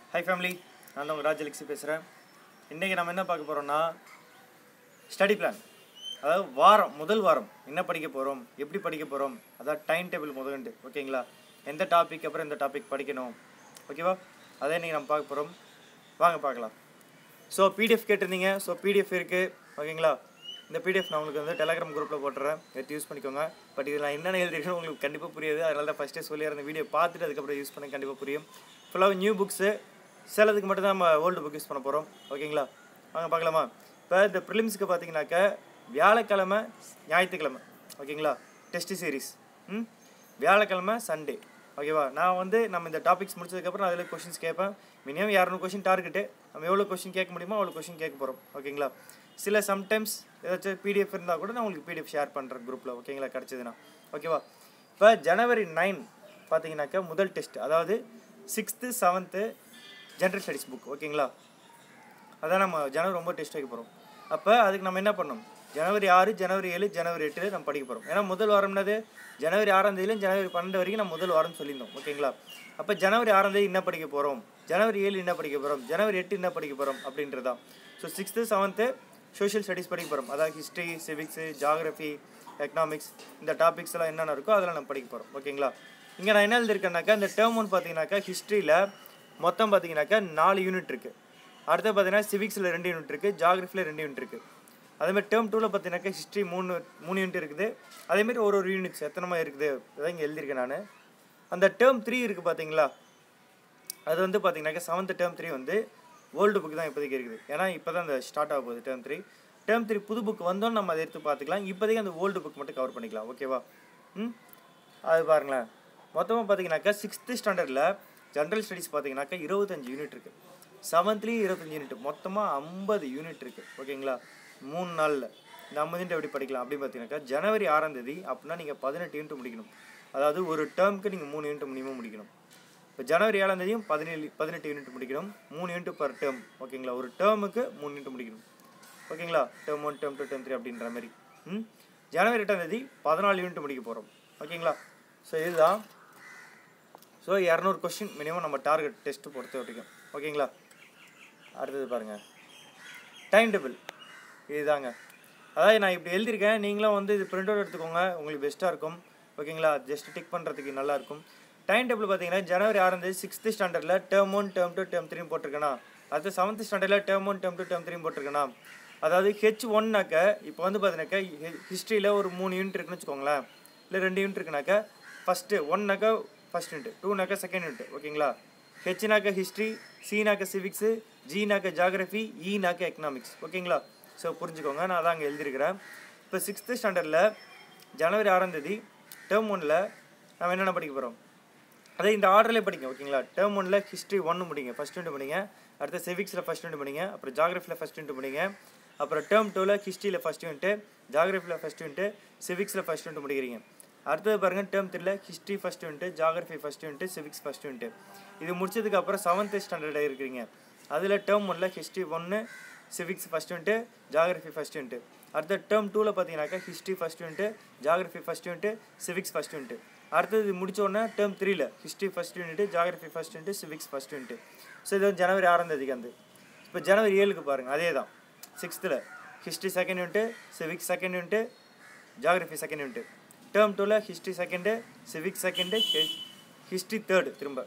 high family நான் தான் உங்கள் ராஜலக்ஷி பேசுகிறேன் இன்றைக்கி நம்ம என்ன பார்க்க போகிறோம்னா ஸ்டடி பிளான் அதாவது வாரம் முதல் வாரம் என்ன படிக்க போகிறோம் எப்படி படிக்க போகிறோம் அதாவது டைம் டேபிள் முதல்ண்டு ஓகேங்களா எந்த டாபிக் அப்புறம் எந்த டாபிக் படிக்கணும் ஓகேவா அதை இன்றைக்கி நம்ம பார்க்க போகிறோம் வாங்க பார்க்கலாம் ஸோ பிடிஎஃப் கேட்டிருந்தீங்க ஸோ பிடிஎஃப் இருக்குது ஓகேங்களா இந்த பிடிஎஃப் நான் உங்களுக்கு வந்து டெலகிராம் குரூப்பில் போட்டுறேன் எடுத்து யூஸ் பண்ணிக்கோங்க பட் இதில் நான் என்னென்ன எழுதிருக்கேன் உங்களுக்கு கண்டிப்பாக புரியாது அதனால தான் ஃபஸ்ட்டே சொல்லி அந்த வீடியோ பார்த்துட்டு அதுக்கப்புறம் யூஸ் பண்ண கண்டிப்பாக புரியும் ஃபுல்லாக நியூ புக்ஸு சிலதுக்கு மட்டும் தான் நம்ம ஓல்டு புக் யூஸ் பண்ண போகிறோம் ஓகேங்களா வாங்க பார்க்கலாமா இப்போ இந்த ப்ரிலிம்ஸ்க்கு பார்த்தீங்கன்னாக்க வியாழக்கிழமை ஞாயிற்றுக்கிழமை ஓகேங்களா டெஸ்ட் சீரிஸ் ம் வியாழக்கிழமை சண்டே ஓகேவா நான் வந்து நம்ம இந்த டாபிக்ஸ் முடிச்சதுக்கப்புறம் நான் அதில் கொஷின்ஸ் கேட்பேன் மினிமம் இரநூறு கொஷின் டார்கெட்டு நம்ம எவ்வளோ கொஷின் கேட்க முடியுமோ அவ்வளோ கொஷின் கேட்க போகிறோம் ஓகேங்களா சில சம்டைம்ஸ் ஏதாச்சும் பிடிஎஃப் இருந்தால் கூட நான் உங்களுக்கு பிடிஎஃப் ஷேர் பண்ணுறேன் குரூப்பில் ஓகேங்களா கிடச்சதுன்னா ஓகேவா இப்போ ஜனவரி நைன் பார்த்தீங்கன்னாக்கா முதல் டெஸ்ட் அதாவது sixth seventh general studies book ஓகேங்களா அதான் நம்ம ஜனவரி ரொம்ப டெஸ்ட் வைக்க போகிறோம் அப்போ அதுக்கு நம்ம என்ன பண்ணணும் ஜனவரி ஆறு ஜனவரி ஏழு ஜனவரி எட்டு நம்ம படிக்க போகிறோம் ஏன்னா முதல் வாரம் என்னது ஜனவரி ஆறாம் தேதியிலும் ஜனவரி பன்னெண்டு வரைக்கும் நம்ம முதல் வாரம் சொல்லியிருந்தோம் ஓகேங்களா அப்போ ஜனவரி ஆறாம் தேதி என்ன படிக்க போகிறோம் ஜனவரி ஏழு என்ன படிக்க போகிறோம் ஜனவரி எட்டு என்ன படிக்க போகிறோம் அப்படின்றதான் so sixth seventh social studies படிக்க போகிறோம் அதாவது ஹிஸ்ட்ரி சிவிக்ஸு ஜாகிரஃபி எக்கனாமிக்ஸ் இந்த டாபிக்ஸ் எல்லாம் என்னென்ன இருக்கோ அதெல்லாம் நம்ம படிக்க போகிறோம் ஓகேங்களா இங்கே நான் என்ன எழுதிருக்கேன்னாக்கா இந்த டேர்ம் ஒன் பார்த்தீங்கன்னாக்கா ஹிஸ்ட்ரியில் மொத்தம் பார்த்தீங்கன்னாக்கா நாலு யூனிட் இருக்குது அடுத்து பார்த்தீங்கன்னா சிவிக்ஸில் ரெண்டு யூனிட் இருக்குது ஜாகிரஃபியில் ரெண்டு யூனிட் இருக்குது அதேமாதிரி டேர்ம் டூவில் பார்த்தீங்கன்னாக்கா ஹிஸ்ட்ரி மூணு மூணு யூனிட் இருக்குது அதேமாரி ஒரு ஒரு யூனிட்ஸ் எத்தனைமா இருக்குது அதான் இங்கே எழுதியிருக்கேன் நான் அந்த டேர்ம் த்ரீ இருக்குது பார்த்தீங்களா அது வந்து பார்த்தீங்கன்னாக்கா செவன்த் டேர்ம் த்ரீ வந்து ஓல்டு புக் தான் இப்போதைக்கு இருக்குது ஏன்னா இப்போ தான் அந்த ஸ்டார்ட் ஆக போகுது டேர்ம் த்ரீ டேர்ம் த்ரீ புது புக் வந்தோம் நம்ம அதை எடுத்து பார்த்துக்கலாம் இப்போதைக்கு அந்த ஓல்டு புக் மட்டும் கவர் பண்ணிக்கலாம் ஓகேவா ம் அது பாருங்களேன் மொத்தமாக பார்த்தீங்கன்னாக்கா சிக்ஸ்த்து ஸ்டாண்டர்டில் ஜென்ரல் ஸ்டடீஸ் பார்த்தீங்கன்னாக்கா இருபத்தஞ்சு யூனிட் இருக்குது செவன்த்லேயும் இருபத்தஞ்சு யூனிட் மொத்தமாக ஐம்பது யூனிட் இருக்குது ஓகேங்களா மூணு நாளில் இந்த ஐம்பது யூனிட் எப்படி படிக்கலாம் அப்படின்னு பார்த்தீங்கன்னாக்கா ஜனவரி ஆறாம் தேதி அப்படின்னா நீங்கள் பதினெட்டு யூனிட் முடிக்கணும் அதாவது ஒரு டேர்முக்கு நீங்கள் மூணு யூனிட் மினிமம் முடிக்கணும் இப்போ ஜனவரி ஏழாம் தேதியும் பதினேழு பதினெட்டு யூனிட் முடிக்கணும் மூணு யூனிட் பர் டேர்ம் ஓகேங்களா ஒரு டேர்முக்கு மூணு யூனிட் முடிக்கணும் ஓகேங்களா term one term two term three அப்படின்ற மாதிரி ம் ஜனவரி எட்டாம் தேதி பதினாலு யூனிட் முடிக்க போகிறோம் ஓகேங்களா ஸோ இதுதான் ஸோ இரநூறு கொஸ்டின் மினிமம் நம்ம டார்கெட் டெஸ்ட்டு பொறுத்த வரைக்கும் ஓகேங்களா அடுத்தது பாருங்கள் டைம் டேபிள் இதுதாங்க அதாவது நான் இப்படி எழுதியிருக்கேன் நீங்களும் வந்து இது பிரிண்ட் அவுட் எடுத்துக்கோங்க உங்களுக்கு பெஸ்ட்டாக இருக்கும் ஓகேங்களா ஜஸ்ட் டிக் பண்ணுறதுக்கு நல்லாயிருக்கும் டைம் டேபிள் பார்த்தீங்கன்னா ஜனவரி ஆறாம் தேதி சிக்ஸ்த்து ஸ்டாண்டர்டில் term one term two term three போட்டிருக்கேனா அடுத்து செவன்த் ஸ்டாண்டர்டில் term one term two term three போட்டிருக்கேனா அதாவது ஹெச் ஒன்னாக்க இப்போ வந்து பார்த்தீங்கன்னாக்கா ஹிஸ்ட்ரியில் ஒரு மூணு யூனிட் இருக்குன்னு வச்சுக்கோங்களேன் இல்லை ரெண்டு யூனிட் இருக்குனாக்கா ஃபஸ்ட்டு ஒன்னாக்கா ஃபஸ்ட் யூனிட் டூனாக்கா செகண்ட் யூனிட் ஓகேங்களா ஹெச்னாக்க ஹிஸ்ட்ரி சினாக்க சிவிக்ஸு ஜினாக்க ஜாகிரஃபி ஈனாக்க எக்கனாமிக்ஸ் ஓகேங்களா ஸோ புரிஞ்சுக்கோங்க நான் தான் அங்கே எழுதியிருக்கிறேன் இப்போ சிக்ஸ்த்து ஸ்டாண்டர்டில் ஜனவரி ஆறாம் தேதி டேர்ம் ஒனில் நம்ம என்னென்ன படிக்க போகிறோம் அதே இந்த ஆர்டர்லேயே படிங்க ஓகேங்களா டேர்ம் ஒனில் ஹிஸ்ட்ரி ஒன்று முடிங்க ஃபஸ்ட் யூனிட் படிங்க அடுத்து சிவிக்ஸில் ஃபஸ்ட் யூனிட் படிங்க அப்புறம் ஜாகிரஃபியில் ஃபஸ்ட் யூனிட் படிங்க அப்புறம் டேர்ம் டூவில் ஹிஸ்ட்ரியில் ஃபஸ்ட் யூனிட்டு ஜாகிரஃபியில் ஃபஸ்ட் யூனிட்டு சிவிக்ஸில் ஃபஸ்ட் யூனிட் முடிக்கிறீங்க அடுத்தது பாருங்கள் டேர்ம் த்ரீல history first unit geography first unit civics first unit இது முடிச்சதுக்கு அப்புறம் செவன்த்து ஸ்டாண்டர்ட் இருக்கிறீங்க அதில் டேர்ம் ஒன்றில் ஹிஸ்ட்ரி ஒன்று civics first unit geography first unit அடுத்த டேர்ம் டூவில் பார்த்தீங்கன்னாக்கா history first unit geography first unit civics first unit அடுத்தது இது முடிச்ச உடனே டேர்ம் த்ரீல history first unit geography first unit civics first unit so இது வந்து ஜனவரி ஆறாம் தேதிக்கு வந்து இப்போ ஜனவரி ஏழுக்கு பாருங்கள் அதே தான் சிக்ஸ்த்தில் history second unit civics second unit geography second unit term டூவில் history second civics second history third திரும்ப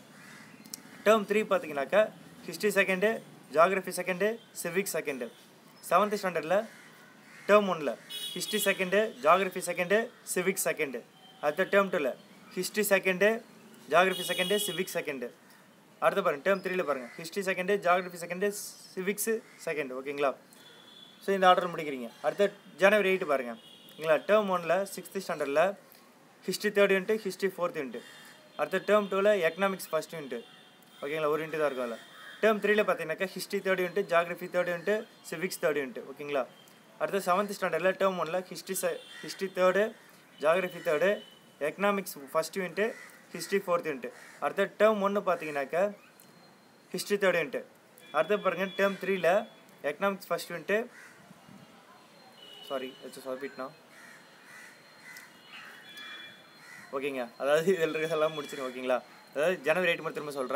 டேர்ம் த்ரீ பார்த்தீங்கன்னாக்கா history second geography second civics second seventh ஸ்டாண்டர்டில் டேர்ம் ஒனில் history second geography second civics second அடுத்த term டூவில் history second geography second civics second அடுத்த பாருங்கள் term த்ரீல பாருங்கள் history second geography second civics second ஓகேங்களா ஸோ இந்த ஆர்டர் முடிக்கிறீங்க அடுத்த ஜனவரி எயிட்டு பாருங்கள் ஓகேங்களா டேர்ம் ஒனில் சிக்ஸ்த்து ஸ்டாண்டர்டில் history third unit history fourth unit அடுத்த டேர்ம் டூவில் எக்கனாமிக்ஸ் ஃபஸ்ட் யூனிட்டு ஓகேங்களா ஒரு யூனிட் தான் இருக்கும் அதில் டேர்ம் த்ரீல பார்த்தீங்கன்னாக்கா history third unit geography third unit civics third unit ஓகேங்களா அடுத்த செவன்த் ஸ்டாண்டர்டில் டேர்ம் ஒனில் history history third geography third economics first unit history fourth unit அடுத்த டேர்ம் ஒன்று பார்த்தீங்கன்னாக்கா ஹிஸ்ட்ரி தேர்ட் யூனிட்டு அடுத்த பாருங்கள் டேர்ம் த்ரீல எக்கனாமிக்ஸ் ஃபஸ்ட் யூனிட்டு சாரி வச்சு சொதப்பிட்டா ஓகேங்க அதாவது இதில் இருக்கிறதெல்லாம் முடிச்சிருங்க ஓகேங்களா அதாவது ஜனவரி எயிட் மட்டும் திரும்ப சொல்கிறேன்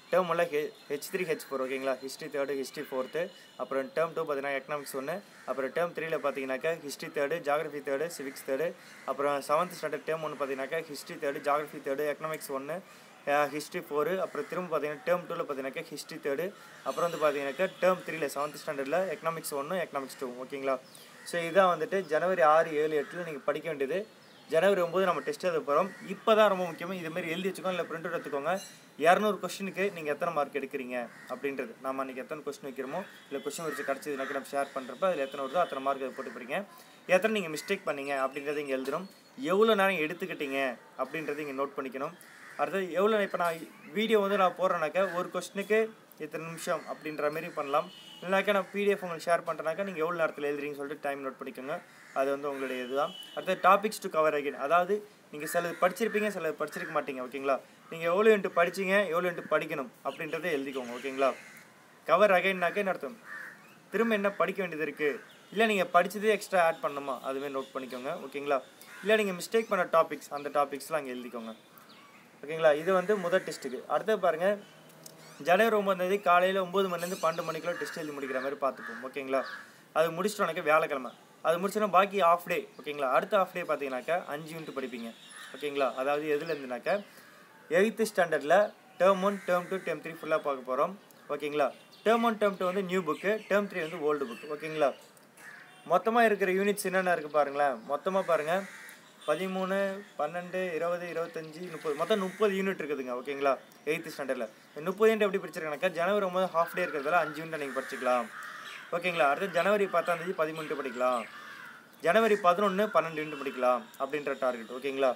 டேர்ம் ஒன்ல ஹெ ஹெச் த்ரீ ஹெச் ஃபோர் ஓகேங்களா ஹிஸ்ட்ரி தேர்டு ஹிஸ்ட்ரி ஃபோர்த்து அப்புறம் டேர்ம் டூ பார்த்தீங்கன்னா எக்கனாமிக்ஸ் ஒன்று அப்புறம் டேர்ம் த்ரீல பார்த்தீங்கன்னாக்கா history third geography third civics third அப்புறம் செவன்த் ஸ்டாண்டர்ட் டேர்ம் ஒன்று பார்த்தீங்கன்னாக்கா history third geography third economics ஒன்று ஹிஸ்ட்ரி ஃபோரு அப்புறம் திரும்ப பார்த்தீங்கன்னா டேர்ம் டூவில் பார்த்தீங்கன்னாக்கா ஹிஸ்ட்ரி தேர்டு அப்புறம் வந்து பார்த்தீங்கன்னாக்கா டேர்ம் த்ரீல செவன்த் ஸ்டாண்டர்டில் எக்கனாமிக்ஸ் ஒன்று எக்கனாமிக்ஸ் டூ ஓகேங்களா ஸோ இதான் வந்துட்டு ஜனவரி ஆறு ஏழு எட்டில் நீங்கள் படிக்க வேண்டியது ஜனவரி ஒம்பது நம்ம டெஸ்ட் எழுத போகிறோம் இப்போ தான் ரொம்ப முக்கியமாக இது மாதிரி எழுதி வச்சுக்கோங்க இல்லை பிரிண்ட் அவுட் எடுத்துக்கோங்க இரநூறு கொஸ்டினுக்கு நீங்கள் எத்தனை மார்க் எடுக்கிறீங்க அப்படின்றது நம்ம அன்றைக்கி எத்தனை கொஸ்டின் வைக்கிறோமோ இல்லை கொஸ்டின் வச்சு கிடச்சதுனாக்க நம்ம ஷேர் பண்ணுறப்ப அதில் எத்தனை வருதோ அத்தனை மார்க் அதை போட்டு போகிறீங்க எத்தனை நீங்கள் மிஸ்டேக் பண்ணீங்க அப்படின்றத இங்கே எழுதணும் எவ்வளோ நேரம் எடுத்துக்கிட்டீங்க அப்படின்றத இங்கே நோட் பண்ணிக்கணும் அடுத்தது எவ்வளோ இப்போ நான் வீடியோ வந்து நான் போடுறேனாக்கா ஒரு கொஸ்டினுக்கு இத்தனை நிமிஷம் அப்படின்ற மாதிரி பண்ணலாம் இல்லைனாக்கா நான் பிடிஎஃப் உங்களுக்கு ஷேர் பண்ணுறேனாக்கா நீங்கள் எவ்வளோ நேரத்தில் எழுதுறீங்கன்னு சொல்லிட்டு டைம் நோட் பண்ணிக்கோங்க அது வந்து உங்களுடைய இதுதான் அடுத்தது டாபிக்ஸ் டு கவர் அகைன் அதாவது நீங்கள் சிலது படிச்சிருப்பீங்க சிலது படிச்சிருக்க மாட்டீங்க ஓகேங்களா நீங்கள் எவ்வளோ இன்ட்டு படிச்சீங்க எவ்வளோ இன்ட்டு படிக்கணும் அப்படின்றத எழுதிக்கோங்க ஓகேங்களா கவர் அகைன்னாக்கே அர்த்தம் திரும்ப என்ன படிக்க வேண்டியது இருக்குது இல்லை நீங்கள் படித்ததே எக்ஸ்ட்ரா ஆட் பண்ணணுமா அதுவே நோட் பண்ணிக்கோங்க ஓகேங்களா இல்லை நீங்கள் மிஸ்டேக் பண்ண டாபிக்ஸ் அந்த டாபிக்ஸ்லாம் அங்கே எழுதிக்கோங்க ஓகேங்களா இது வந்து முதல் டெஸ்ட்டுக்கு அடுத்தது பாருங்கள் ஜனவரி ஒம்பதாந்தேதி காலையில் ஒம்பது மணிலேருந்து பன்னெண்டு மணிக்குள்ள டெஸ்ட் எழுதி முடிக்கிற மாதிரி பார்த்துப்போம் ஓகேங்களா அது முடிச்சிட்டோனாக்கா வியாழக்கிழமை அது முடிச்சோன்னா பாக்கி ஆஃப் டே ஓகேங்களா அடுத்த ஆஃப் டே பார்த்தீங்கன்னாக்கா அஞ்சு யூனிட் படிப்பீங்க ஓகேங்களா அதாவது எதுலேருந்துனாக்கா எயித்து ஸ்டாண்டர்டில் term one term two term three ஃபுல்லாக பார்க்க போகிறோம் ஓகேங்களா டேர்ம் ஒன் டேர்ம் டூ வந்து நியூ புக்கு டேர்ம் த்ரீ வந்து ஓல்டு புக் ஓகேங்களா மொத்தமாக இருக்கிற யூனிட்ஸ் என்னென்ன இருக்குது பாருங்களேன் மொத்தமாக பாருங்கள் பதிமூணு பன்னெண்டு இருபது இருபத்தஞ்சி முப்பது மொத்தம் முப்பது யூனிட் இருக்குதுங்க ஓகேங்களா எயித்து ஸ்டாண்டர்டில் முப்பது யூனிட் எப்படி படிச்சிருக்காங்கக்கா ஜனவரி ஒம்பது ஹாஃப் டே இருக்கிறதால அஞ்சு யூனிட் நீங்கள் படிச்சுக்கலாம் ஓகேங்களா அடுத்து ஜனவரி பத்தாந்தேதி பதிமூணு யூனிட் படிக்கலாம் ஜனவரி பதினொன்று பன்னெண்டு யூனிட் படிக்கலாம் அப்படின்ற டார்கெட் ஓகேங்களா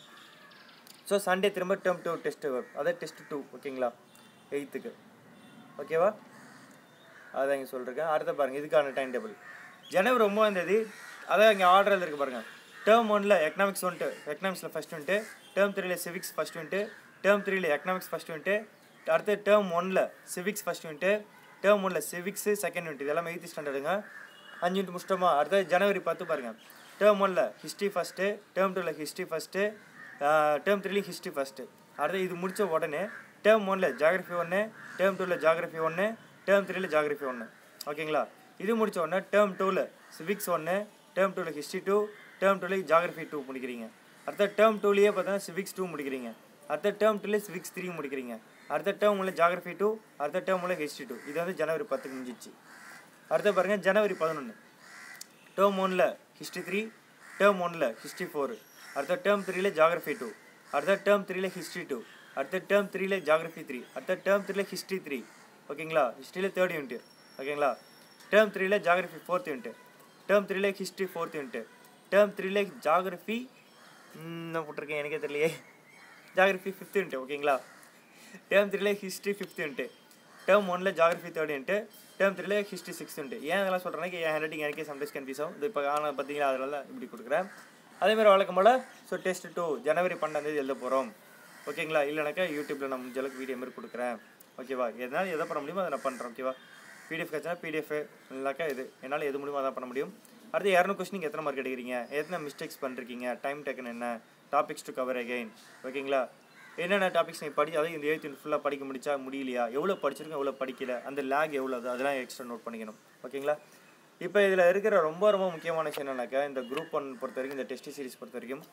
ஸோ சண்டே திரும்ப டேர்ம் டூ டெஸ்ட்டு வரும் அதான் டெஸ்ட் டூ ஓகேங்களா எயித்துக்கு ஓகேவா அதான் இங்கே சொல்லிருக்கேன் அடுத்த பாருங்கள் இதுக்கான டைம் டேபிள் ஜனவரி ஒம்பதாந்தேதி அதான் இங்கே ஆர்டரில் இருக்குது பாருங்கள் டேர்ம் ஒனில் எக்கனாமிக்ஸ் ஒன்ட்டு எக்கனாமிக்ஸில் ஃபஸ்ட் வந்துட்டு டேர்ம் த்ரீல சிவிக்ஸ் ஃபஸ்ட் வந்துட்டு டேர்ம் த்ரீல எக்கனாமிக்ஸ் ஃபஸ்ட் வந்துட்டு அடுத்து டேர்ம் ஒனில் சிவிக்ஸ் ஃபஸ்ட் வந்துட்டு டேர்ம் ஒனில் சிவிக்ஸு செகண்ட் யூனிட் இதெல்லாம் எயித்து ஸ்டாண்டர்டுங்க அஞ்சு யூனிட் முடிச்சிட்டோமா அடுத்தது ஜனவரி பத்து பாருங்கள் டேர்ம் ஒனில் ஹிஸ்ட்ரி ஃபஸ்ட்டு டேர்ம் டூவில் ஹிஸ்ட்ரி ஃபஸ்ட்டு டேர்ம் த்ரீலையும் ஹிஸ்ட்ரி ஃபஸ்ட்டு அடுத்து இது முடித்த உடனே டேர்ம் ஒனில் ஜாகிரஃபி ஒன்று டேர்ம் டூவில் ஜாகிரஃபி ஒன்று டேர்ம் த்ரீல ஜாகிரஃபி ஒன்று ஓகேங்களா இது முடித்த உடனே டேர்ம் டூவில் சிவிக்ஸ் ஒன்று டேர்ம் டூவில் ஹிஸ்ட்ரி டூ டேர்ம் டூவில் ஜாகிரஃபி டூ முடிக்கிறீங்க அடுத்த டேர்ம் டூலேயே பார்த்தீங்கன்னா சிவிக்ஸ் டூ முடிக்கிறீங்க அடுத்த டேர்ம் டூலேயே சிவிக்ஸ் த்ரீ முடிக்கிறீங்க அடுத்த டேர்ம் உள்ள ஜாகிரஃபி டூ அடுத்த டேர்ம் உள்ள ஹிஸ்ட்ரி டூ இது வந்து ஜனவரி பத்துக்கு முடிஞ்சிச்சு அடுத்த பாருங்கள் ஜனவரி பதினொன்று டேர்ம் ஒனில் ஹிஸ்ட்ரி த்ரீ டேர்ம் ஒனில் ஹிஸ்ட்ரி ஃபோரு அடுத்த டேர்ம் த்ரீல ஜாகிரஃபி டூ அடுத்த டேர்ம் த்ரீல ஹிஸ்ட்ரி டூ அடுத்த டேர்ம் த்ரீல ஜாகிரஃபி த்ரீ அடுத்த டேர்ம் த்ரீல ஹிஸ்ட்ரி த்ரீ ஓகேங்களா ஹிஸ்ட்ரியில் தேர்ட் யூனிட் ஓகேங்களா டேர்ம் த்ரீல ஜாகிரஃபி ஃபோர்த் யூனிட் டேர்ம் த்ரீல ஹிஸ்ட்ரி ஃபோர்த் யூனிட் டேர்ம் த்ரீல ஜாகிரஃபி நான் போட்டிருக்கேன் எனக்கே தெரியலையே ஜாகிரஃபி ஃபிஃப்த் யூனிட் ஓகேங்களா டேர்ம் த்ரீல ஹிஸ்ட்ரி ஃபிஃப்த் யூனிட் டேர்ம் ஒனில் ஜாகிரஃபி தேர்ட் யூனிட் டேர்ம் த்ரீல ஹிஸ்ட்ரி சிக்ஸ்த் யூனிட் ஏன் இதெல்லாம் சொல்கிறேன்னா என் ஹேண்ட் ரைட்டிங் எனக்கே சம்டைம்ஸ் கன்ஃபியூஸ் ஆகும் இது இப்போ ஆனால் பார்த்தீங்களா அதனால இப்படி கொடுக்குறேன் அதேமாதிரி வழக்கம் போல் ஸோ டெஸ்ட் டூ ஜனவரி பன்னெண்டாந்தேதி எழுத போகிறோம் ஓகேங்களா இல்லைனாக்கா யூடியூப்பில் நான் முடிஞ்ச அளவுக்கு வீடியோ மாதிரி கொடுக்குறேன் ஓகேவா எதனால் எதை பண்ண முடியுமோ அதை நான் பண்ணுறேன் ஓகேவா பிடிஎஃப் கிடச்சா பிடிஎஃப் இல்லைனாக்கா இது என்னால் எது முடியுமோ அதான் பண்ண முடியும் அடுத்து இரநூறு கொஸ்டின் எத்தனை மார்க் எடுக்கிறீங்க எத்தனை மிஸ்டேக்ஸ் பண்ணிருக்கீங்க டைம் டேக்கன் என்ன டாபிக்ஸ் டு கவர் அகைன் ஓகேங்களா என்னென்ன டாபிக்ஸ் நீங்கள் படி அதாவது இந்த எயித் ஃபுல்லாக படிக்க முடிச்சா முடியலையா எவ்வளோ படிச்சிருக்கோம் எவ்வளோ படிக்கல அந்த லேக் எவ்வளோ அது அதெல்லாம் எக்ஸ்ட்ரா நோட் பண்ணிக்கணும் ஓகேங்களா இப்போ இதில் இருக்கிற ரொம்ப ரொம்ப முக்கியமான விஷயம் என்னன்னாக்கா இந்த குரூப் ஒன் பொறுத்த வரைக்கும் இந்த டெஸ்ட் சீரிஸ் பொறுத்த வரைக்கும்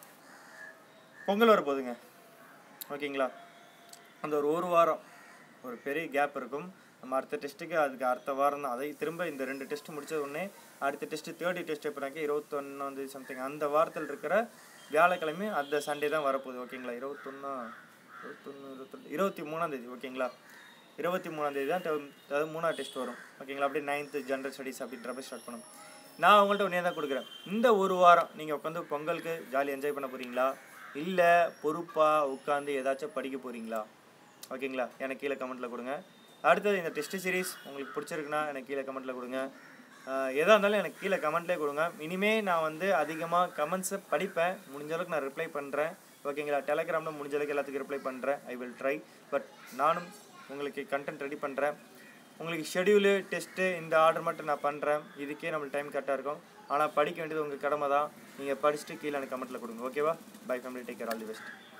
பொங்கல் வர போகுதுங்க ஓகேங்களா அந்த ஒரு ஒரு வாரம் ஒரு பெரிய கேப் இருக்கும் நம்ம அடுத்த டெஸ்ட்டுக்கு அதுக்கு அடுத்த வாரம் தான் அதை திரும்ப இந்த ரெண்டு டெஸ்ட் முடிச்ச உடனே அடுத்த டெஸ்ட்டு தேர்ட்டி டெஸ்ட் எப்போனாக்க இருபத்தொன்னாந்தேதி சம்திங் அந்த வாரத்தில் இருக்கிற வியாழக்கிழமை அந்த சண்டே தான் வரப்போகுது ஓகேங்களா இருபத்தொன்னா இருபத்தொன்று இருபத்தொன்று இருபத்தி மூணாந்தேதி ஓகேங்களா இருபத்தி மூணாந்தேதி தான் term- அதாவது மூணாவது டெஸ்ட் வரும் ஓகேங்களா அப்படியே நைன்த்து ஜென்ரல் ஸ்டடீஸ் அப்படின்ற மாதிரி ஸ்டார்ட் பண்ணும் நான் உங்கள்கிட்ட ஒன்றே தான் கொடுக்குறேன் இந்த ஒரு வாரம் நீங்கள் உட்காந்து பொங்கலுக்கு ஜாலி என்ஜாய் பண்ண போகிறீங்களா இல்லை பொறுப்பாக உட்காந்து ஏதாச்சும் படிக்க போகிறீங்களா ஓகேங்களா எனக்கு கீழே கமெண்ட்டில் கொடுங்க அடுத்தது இந்த டெஸ்ட் சீரிஸ் உங்களுக்கு பிடிச்சிருக்குன்னா எனக்கு கீழே கமெண்ட்டில் கொடுங்க ஆஹ் எதா இருந்தாலும் எனக்கு கீழே கமெண்ட்லேயே கொடுங்க இனிமே நான் வந்து அதிகமாக கமெண்ட்ஸை படிப்பேன் முடிஞ்ச அளவுக்கு நான் ரிப்ளை பண்ணுறேன் ஓகேங்களா டெலகிராமில் முடிஞ்ச அளவுக்கு எல்லாத்துக்கும் ரிப்ளை பண்ணுறேன் ஐ வில் ட்ரை பட் நானும் உங்களுக்கு கண்டென்ட் ரெடி பண்ணுறேன் உங்களுக்கு ஷெடியூலு டெஸ்ட்டு இந்த ஆர்டர் மட்டும் நான் பண்ணுறேன் இதுக்கே நம்மளுக்கு டைம் கரெக்டாக இருக்கும் ஆனால் படிக்க வேண்டியது உங்கள் கடமை தான் நீங்கள் படிச்சுட்டு கீழே எனக்கு கமெண்ட்டில் கொடுங்க ஓகேவா bye family take care all the best